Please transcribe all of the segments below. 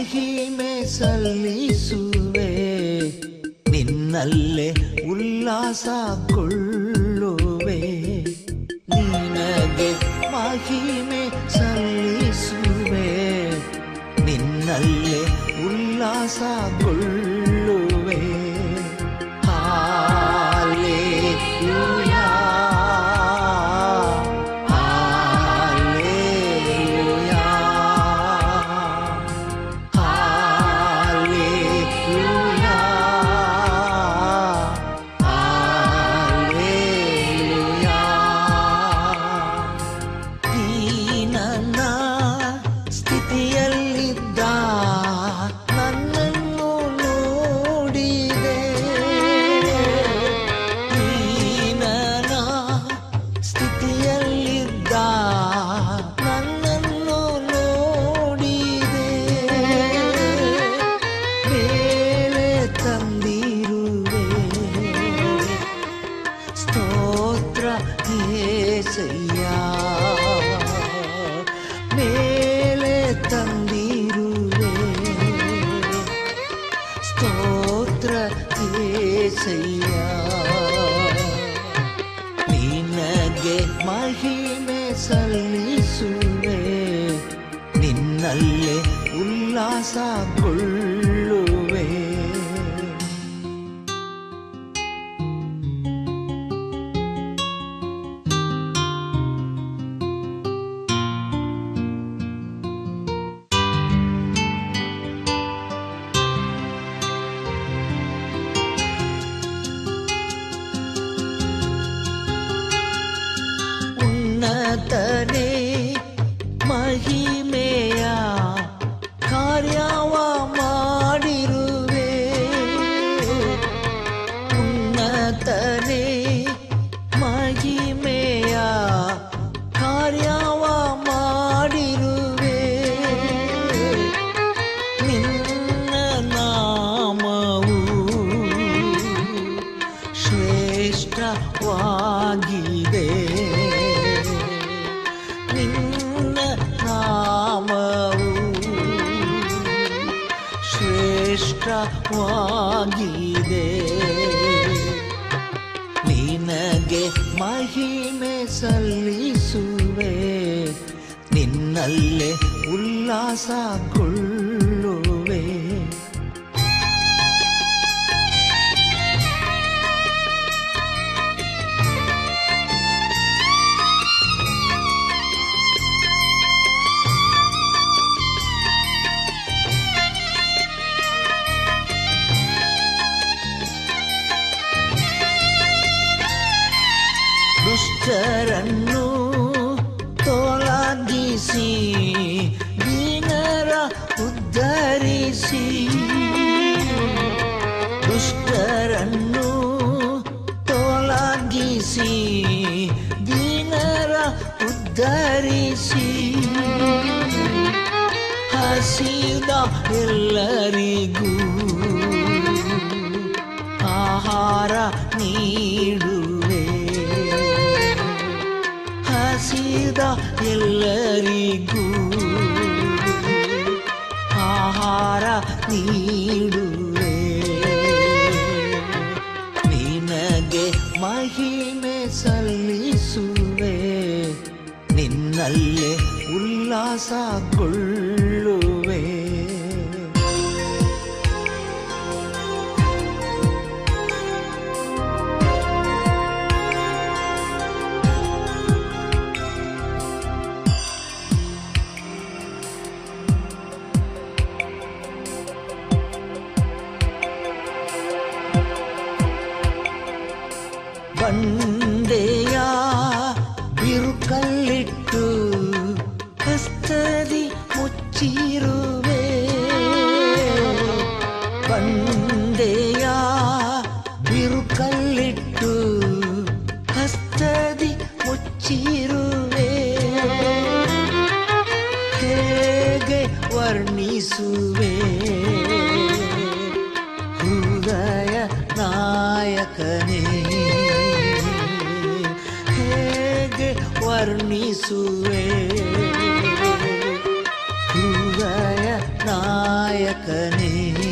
ಮಹಿಮೆ ಸಲ್ಲಿಸುವೆ ನಿನ್ನಲ್ಲೇ ಉಲ್ಲಾಸಗೊಳ್ಳುವೆ ನಿನಗೆ ಮಹಿಮೆ ಸಲ್ಲಿಸುವೆ ನಿನ್ನಲ್ಲೇ ಉಲ್ಲಾಸಗೊಳ್ಳುವೆ ಹಾಲೇಲೂಯಾ ಹಾಲೇಲೂಯಾ ಹಾಲೇಲೂಯಾ ಹಾಲೇಲೂಯಾ ಈ ನನ್ನ ಸ್ಥಿತಿಯಲ್ಲಿದ್ದ ನನ್ನನ್ನು ನೋಡಿದೆ ಈ ನನ್ನ ಸ್ಥಿತಿಯಲ್ಲಿದ್ದ ನನ್ನನ್ನು ನೋಡಿದೆ ಮೇಲೆ ತಂದಿರುವೆ ಸ್ತೋತ್ರ ಏಸಯ್ಯ ಮೇಲೆ ತಂದಿರುವೆ ಸ್ತೋತ್ರ ಏಸಯ್ಯ ನಿನಗೆ ಮಹಿಮೆ ಸಲ್ಲಿಸುವೆ ನಿನ್ನಲ್ಲೇ ಉಲ್ಲಾಸಗೊಳ್ಳುವೆ ಉನ್ನತನೇ ಮಹಿಮೆಯ ಕಾರ್ಯವ ಮಾಡಿರುವೆ ಉನ್ನತನೇ ಮಹಿಮೆಯ ಕಾರ್ಯವ ಮಾಡಿರುವೆ ನಿನ್ನ ನಾಮವು ಶ್ರೇಷ್ಠವಾಗಿದೆ ನಿನ್ನ ನಾಮವು ಶ್ರೇಷ್ಠವಾಗಿದೆ ನಿನಗೆ ಮಹಿಮೆ ಸಲ್ಲಿಸುವೆ ನಿನ್ನಲ್ಲೇ ಉಲ್ಲಾಸಗೊಳ್ಳುವೆ ದುಷ್ಟರನ್ನು ತೊಲಗಿಸಿ ದೀನರ ಉದ್ಧರಿಸಿ ದುಷ್ಟರನ್ನು ತೊಲಗಿಸಿ ದೀನರ ಉದ್ಧರಿಸಿ ಹಸಿದ ಎಲ್ಲರಿಗೂ ಆಹಾರ ನೀಡುವೆ ಹಸಿದ ಎಲ್ಲರಿಗೂ ಆಹಾರ ನೀಡುವೆ ನಿನಗೆ ಮಹಿಮೆ ಸಲ್ಲಿಸುವೆ ನಿನ್ನಲ್ಲೇ ಉಲ್ಲಾಸಗೊಳ್ಳುವೆ ಬಂಡೆಯ ಬಿರುಕಲ್ಲಿಟ್ಟು ಹಸ್ತದಿ ಮುಚ್ಚಿರುವೆ ಬಂಡೆಯ ಬಿರುಕಲ್ಲಿಟ್ಟು ಹಸ್ತದಿ ಮುಚ್ಚಿರುವೆ ಹೇಗೆ ವರ್ಣಿಸುವೆ ಹೃದಯ ನಾಯಕನೇ ಹೇಗೆ ವರ್ಣಿಸುವೆ ಹೃದಯ ನಾಯಕನೇ ನಾಯಕನೇ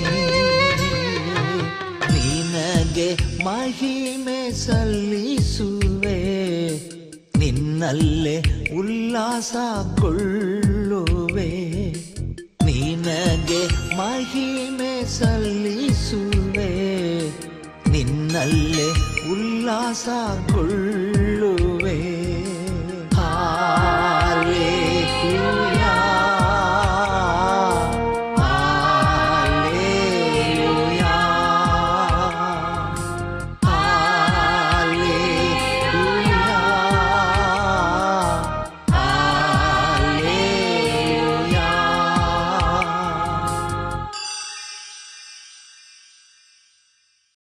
ನಿನಗೆ ಮಹಿಮೆ ಸಲ್ಲಿಸುವೆ ನಿನ್ನಲ್ಲೇ ಉಲ್ಲಾಸಗೊಳ್ಳುವೆ ನಿನಗೆ ಮಹಿಮೆ ಸಲ್ಲಿಸುವೆ ನಿನ್ನಲ್ಲೇ ಉಲ್ಲಾಸಗೊಳ್ಳುವೆ